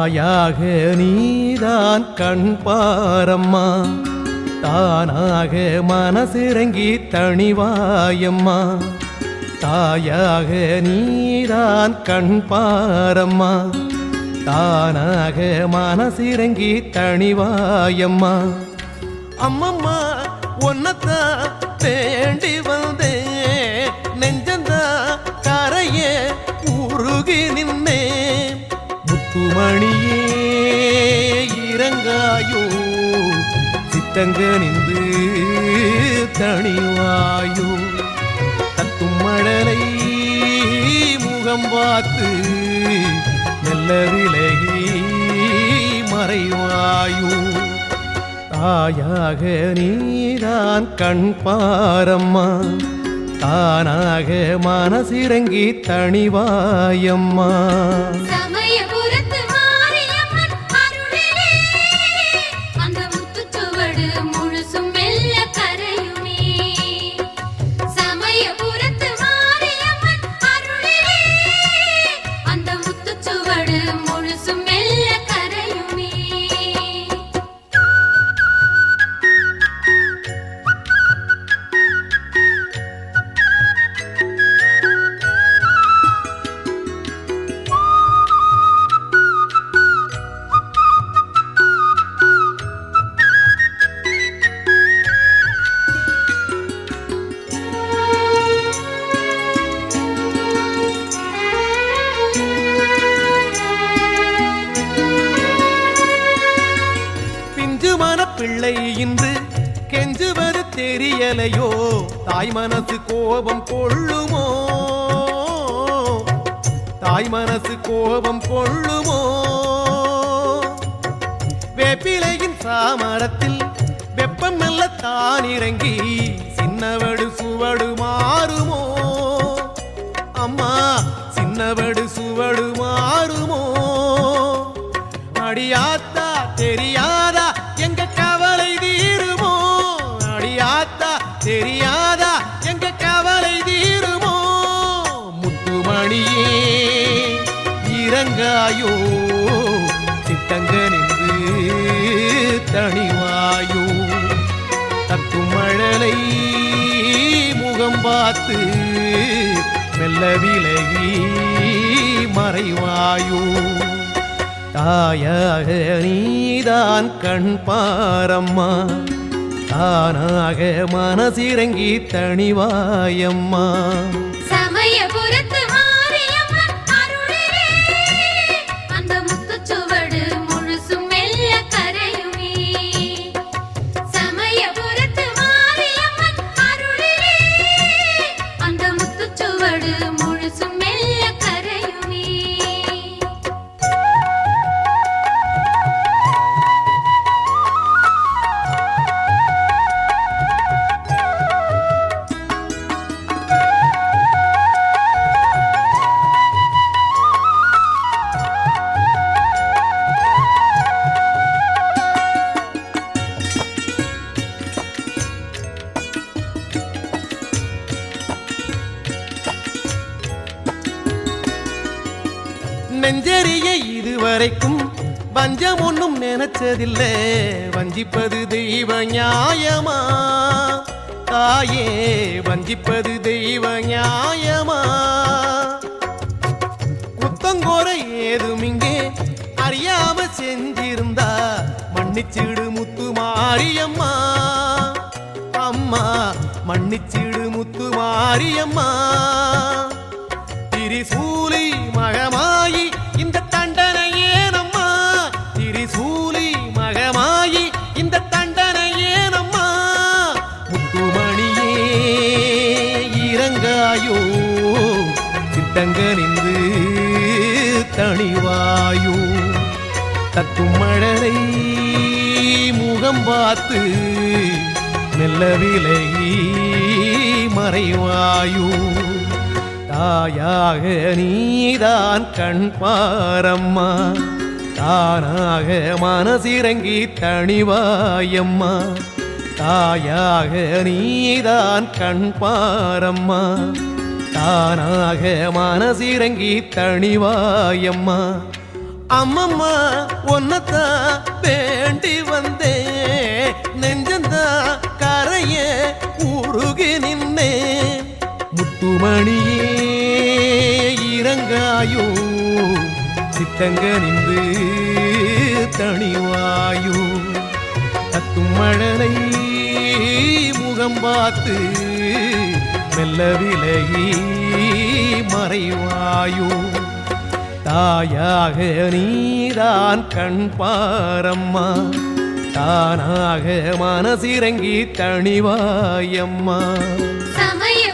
தாயாக நீதான் கண் பாரம்மா தானாக மனசிறங்கி தணிவாயம்மா தாயாக நீதான் கண் பாரம்மா தானாக மனசிறங்கி தணிவாயம்மா அம்மம்மா ஒன்னத்தான் வேண்டி வந்தேன் நெஞ்சந்தா கரைய உருகி நின்னேன் முத்துமணியே இறங்காயோ சித்தங்க நின்று தணிவாயோ தத்தும் மழலை முகம் பார்த்து மெல்ல விலகி மறைவாயோ தாயாக நீதான் கண் பாரம்மா தானாக மனசிறங்கி தணிவாயம்மா சமயபுரத்து மாரியம்மன் அருளிலே அந்த முத்துச்சுவடு முழுசும் மெல்ல கரையுமே சமயபுரத்து மாரியம்மன் அருளிலே அந்த முத்துச்சுவடு முழுசும் மெல்ல கரையுமே பிஞ்சு மனப்பிள்ளை இன்று கெஞ்சுவது தெரியலையோ தாய் மனசு கோபம் கொள்ளுமோ தாய் மனசு கோபம் கொள்ளுமோ வேப்பிலையின் சாமரத்தில் வெப்பம் மெல்ல தான் இறங்கி சின்னவடு சுவடு மாறுமோ அம்மா சின்னவடு சுவடு மாறுமோ அடியாத்தா தெரியாதா எங்க கவலை தீருமோ அடியாத்தா தெரியாதா எங்க கவலை தீருமோ முத்துமணியே இறங்காயோ சித்தங்க நின்று தணிவாயோ தத்தும் மழலை முகம் பார்த்து மெல்ல விலகி மறைவாயோ தாயாக நீதான் கண் பாரம்மா தானாக மனசிறங்கி தணிவாயம்மா சமயபுரத்து மாரியம்மன் அருளிலே அந்த முத்துச்சுவடு முழுசும் மெல்ல கரையுமே சமயபுரத்து மாரியம்மன் அருளிலே அந்த முத்துச்சுவடு முழுசும் மெல்ல கரையுமே நெஞ்சறிய இதுவரைக்கும் வஞ்சம் ஒன்றும் நினைச்சதில்லை வஞ்சிப்பது தெய்வ நியாயமா தாயே வஞ்சிப்பது தெய்வ நியாயமா குத்தங்கோரை ஏதும் இங்கே அறியாம செஞ்சிருந்தா மன்னிச்சிடு முத்து மாரியம்மா அம்மா மன்னிச்சிடு முத்து மாரியம்மா திரிசூலி மகமாயி இந்த தண்டனை ஏனம்மா திரிசூலி மகமாயி இந்த தண்டனை ஏனம்மா முத்துமணியே இறங்காயோ சித்தங்க நின்று தணிவாயோ தத்தும் மழலை முகம் பார்த்து மெல்ல விலகி மறைவாயோ தாயாக நீதான் கண் பாரம்மா தானாக மனசிறங்கி தணிவாயம்மா தாயாக நீதான் கண் பாரம்மா தானாக மனசிறங்கி தணிவாயம்மா அம்மம்மா ஒன்னத்தான் வேண்டி வந்தேன் நெஞ்சந்தான் கரைய உருகி நின்னேன் முத்துமணியே இறங்காயோ சித்தங்க நின்று தணிவாயோ கத்தும் மழலை முகம் பார்த்து மெல்ல விலகி மறைவாயோ தாயாக நீதான் கண் பாரம்மா தானாக மனசிறங்கி தணிவாயம்மா சமய